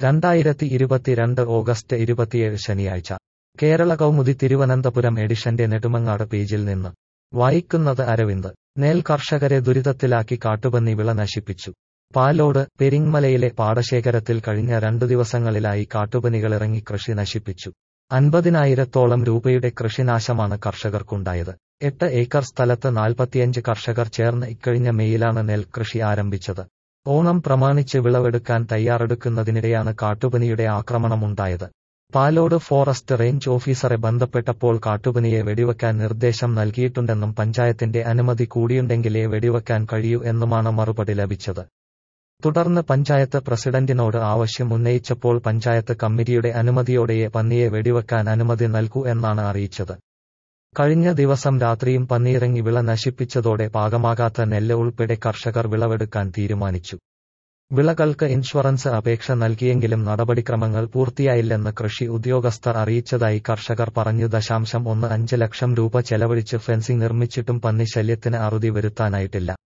രണ്ടായിരത്തി ഇരുപത്തിരണ്ട് ഓഗസ്റ്റ് ഇരുപത്തിയേഴ് ശനിയാഴ്ച കേരള കൗമുദി തിരുവനന്തപുരം എഡിഷന്റെ നെടുമങ്ങാട് പേജിൽ നിന്ന് വായിക്കുന്നത് അരവിന്ദ് നെൽ കർഷകരെ ദുരിതത്തിലാക്കി കാട്ടുപന്നി വിള നശിപ്പിച്ചു പാലോട് പെരിങ്മലയിലെ പാടശേഖരത്തിൽ കഴിഞ്ഞ രണ്ടു ദിവസങ്ങളിലായി കാട്ടുപനികളിറങ്ങി കൃഷി നശിപ്പിച്ചു അൻപതിനായിരത്തോളം രൂപയുടെ കൃഷിനാശമാണ് കർഷകർക്കുണ്ടായത് എട്ട് ഏക്കർ സ്ഥലത്ത് നാൽപ്പത്തിയഞ്ച് കർഷകർ ചേർന്ന് ഇക്കഴിഞ്ഞ മെയിലാണ് നെൽകൃഷി ആരംഭിച്ചത് ഓണം പ്രമാണിച്ച് വിളവെടുക്കാൻ തയ്യാറെടുക്കുന്നതിനിടെയാണ് കാട്ടുപനിയുടെ ആക്രമണമുണ്ടായത് പാലോട് ഫോറസ്റ്റ് റേഞ്ച് ഓഫീസറെ ബന്ധപ്പെട്ടപ്പോൾ കാട്ടുപനിയെ വെടിവെക്കാൻ നിർദ്ദേശം നൽകിയിട്ടുണ്ടെന്നും പഞ്ചായത്തിന്റെ അനുമതി കൂടിയുണ്ടെങ്കിലേ വെടിവെക്കാൻ കഴിയൂ എന്നുമാണ് മറുപടി ലഭിച്ചത് തുടർന്ന് പഞ്ചായത്ത് പ്രസിഡന്റിനോട് ആവശ്യം ഉന്നയിച്ചപ്പോൾ പഞ്ചായത്ത് കമ്മിറ്റിയുടെ അനുമതിയോടെയേ പന്നിയെ വെടിവെക്കാൻ അനുമതി നൽകൂ എന്നാണ് അറിയിച്ചത് കഴിഞ്ഞ ദിവസം രാത്രിയും പന്നിയിറങ്ങി വിള നശിപ്പിച്ചതോടെ പാകമാകാത്ത നെല്ല് ഉൾപ്പെടെ കർഷകർ വിളവെടുക്കാൻ തീരുമാനിച്ചു വിളകൾക്ക് ഇൻഷുറൻസ് അപേക്ഷ നൽകിയെങ്കിലും നടപടിക്രമങ്ങൾ പൂർത്തിയായില്ലെന്ന് കൃഷി ഉദ്യോഗസ്ഥർ അറിയിച്ചതായി കർഷകർ പറഞ്ഞു ദശാംശം ഒന്ന് അഞ്ച് ലക്ഷം രൂപ ചെലവഴിച്ച് ഫെൻസിംഗ് നിർമ്മിച്ചിട്ടും പന്നി ശല്യത്തിന് അറുതി വരുത്താനായിട്ടില്ല